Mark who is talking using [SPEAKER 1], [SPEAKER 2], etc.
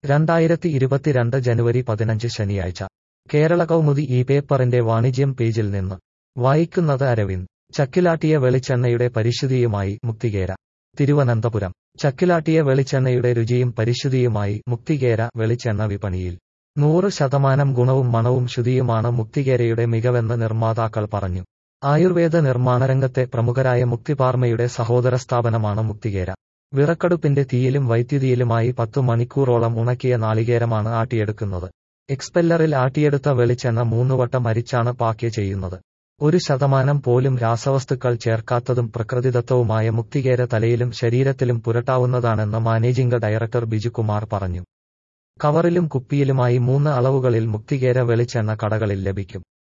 [SPEAKER 1] രണ്ടായിരത്തി ഇരുപത്തിരണ്ട് ജനുവരി പതിനഞ്ച് ശനിയാഴ്ച കേരള കൗമുദി ഈ പേപ്പറിന്റെ വാണിജ്യം പേജിൽ നിന്ന് വായിക്കുന്നത് അരവിന്ദ് ചക്കിലാട്ടിയ വെളിച്ചെണ്ണയുടെ പരിശുദ്ധിയുമായി മുക്തികേര തിരുവനന്തപുരം ചക്കിലാട്ടിയ വെളിച്ചെണ്ണയുടെ രുചിയും പരിശുദ്ധിയുമായി മുക്തികേര വെളിച്ചെണ്ണ വിപണിയിൽ നൂറ് ശതമാനം ഗുണവും മണവും ശുദ്ധിയുമാണ് മുക്തികേരയുടെ മികവെന്ന് നിർമ്മാതാക്കൾ പറഞ്ഞു ആയുർവേദ നിർമ്മാണരംഗത്തെ പ്രമുഖരായ മുക്തിപാർമയുടെ സഹോദര സ്ഥാപനമാണ് മുക്തികേര വിറക്കടുപ്പിന്റെ തീയിലും വൈദ്യുതിയിലുമായി പത്തു മണിക്കൂറോളം ഉണക്കിയ നാളികേരമാണ് ആട്ടിയെടുക്കുന്നത് എക്സ്പെല്ലറിൽ ആട്ടിയെടുത്ത വെളിച്ചെണ്ണ മൂന്നുവട്ടം അരിച്ചാണ് പാക്ക് ചെയ്യുന്നത് ഒരു ശതമാനം പോലും രാസവസ്തുക്കൾ ചേർക്കാത്തതും പ്രകൃതിദത്തവുമായ മുക്തികേര തലയിലും ശരീരത്തിലും പുരട്ടാവുന്നതാണെന്ന് മാനേജിംഗ് ഡയറക്ടർ ബിജുകുമാർ പറഞ്ഞു കവറിലും കുപ്പിയിലുമായി മൂന്ന് അളവുകളിൽ മുക്തികേര വെളിച്ചെണ്ണ കടകളിൽ ലഭിക്കും